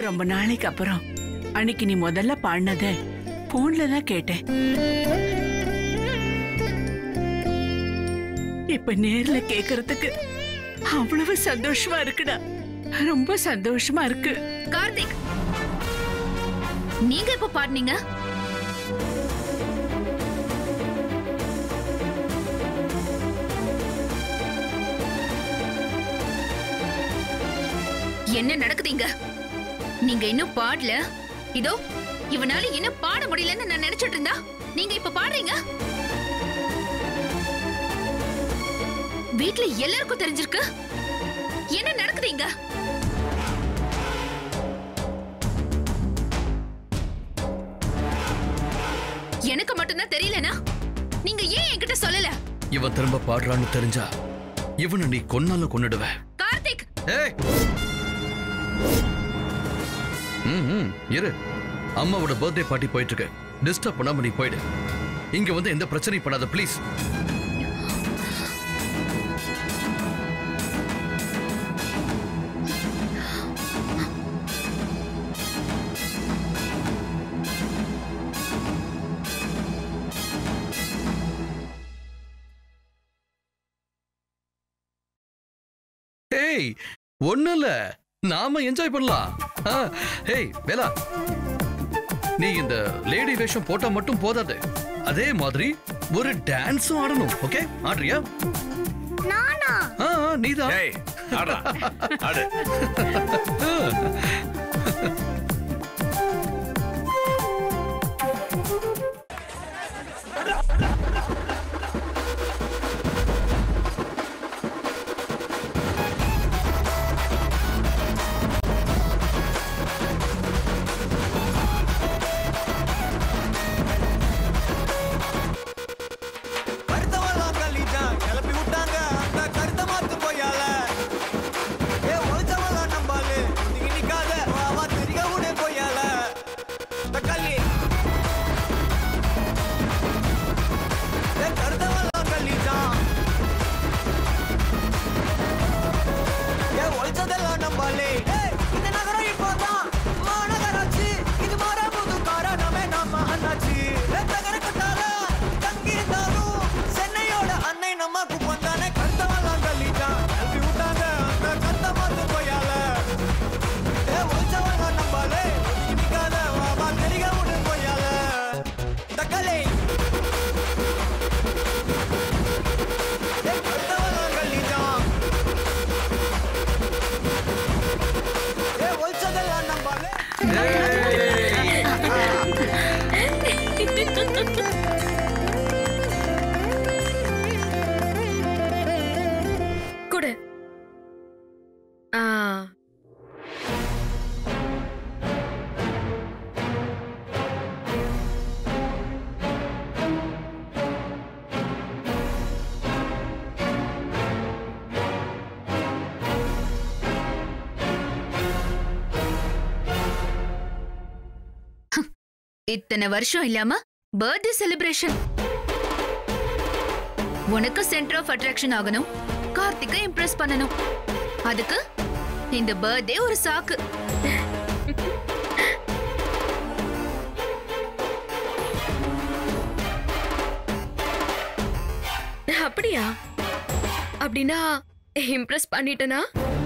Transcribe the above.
ரொம்ப நாளைக்கு அப்புறம் அன்னைக்கு நீ முதல்ல பாடினத போன்ல தான் கேட்டேன் இப்ப நேர்ல கேக்குறதுக்கு அவ்வளவு சந்தோஷமா இருக்குடா ரொம்ப சந்தோஷமா இருக்கு கார்த்திக் நீங்க எப்ப பாடுனீங்க என்ன நடக்குதுங்க நீங்க இன்னும் பாடல இதோ இவனால இன்னும் பாட முடியலன்னு நான் நினைச்சிட்டு இருந்தா நீங்க இப்ப பாடுறீங்க வீட்ல எல்லாருக்கும் தெரிஞ்சிருக்கு என்ன நடக்குதுங்க எனக்கு மட்டும்தான் தெரியலனா நீங்க ஏன் என்கிட்ட சொல்லல இவன் திரும்ப பாடுறான்னு தெரிஞ்சா இவனை நீ கொன்னாலும் கொன்னுடுவ கார்த்திக் ஏய் ம், ம், இரு அம்மாவோட பர்த்டே பார்ட்டி போயிட்டு இருக்கு டிஸ்டர்ப் பண்ணாம நீ போயிடு இங்க வந்து எந்த பிரச்சனையும் பண்ணாத ப்ளீஸ் ஏய் ஒண்ணும் இல்ல நாம என்ஜாய் பண்ணலாம் ஆ, ஏய் வேலா நீ இந்த லேடி வேஷம் போட்டா மட்டும் போதாது அதே மாதிரி ஒரு டான்ஸும் ஆடணும் ஓகே ஆடுறியா நானா ஆ ஆ, நீதான் ஏய் ஆடுறா ஆடு கருத்தவெல்லாம் கள்ளிட்டான் கிளப்பி விட்டாங்க அந்த கருத்த மாத்து போயால ஏ ஒழிச்சவெல்லாம் நம்பாலு நீங்க நிக்காத வா தெரிய விட போயால தக்காளி ஏ கருத்தவெல்லாம் கள்ளிட்டான் ஏ ஒழிச்சதெல்லாம் நம்பாலே ஏய், இந்த நகரம் இப்போதான் மாநகராட்சி இது மாற புது காரணமே நம்ம அண்ணாச்சி ஏ, தகர கட்டால தங்கியிருந்தாலும் சென்னையோட அன்னை நம்ம குப்பம் தானே கருத்தவெல்லாம் கள்ளிட்டான் கிளப்பி விட்டாங்க அந்த கத்த மாத்து போயால ஏ ஒழிச்சவெல்லாம் நம்பாலே நிக்காத வா தெரிய விட போயால தக்காளி ஏ கருத்தவெல்லாம் கள்ளிட்டான் ஏ ஒழிச்சதெல்லாம் நம்பாலே கொடு ஆ இத்தனை வருஷம் இல்லாம பர்த்டே செலிப்ரேஷன் உனக்கு சென்டர் ஆஃப் அட்ராக்ஷன் ஆகணும் கார்த்திகை இம்ப்ரெஸ் பண்ணணும் அதுக்கு இந்த பர்த்டே ஒரு சாக்கு அப்படியா அப்படின்னா இம்ப்ரெஸ் பண்ணிட்டனா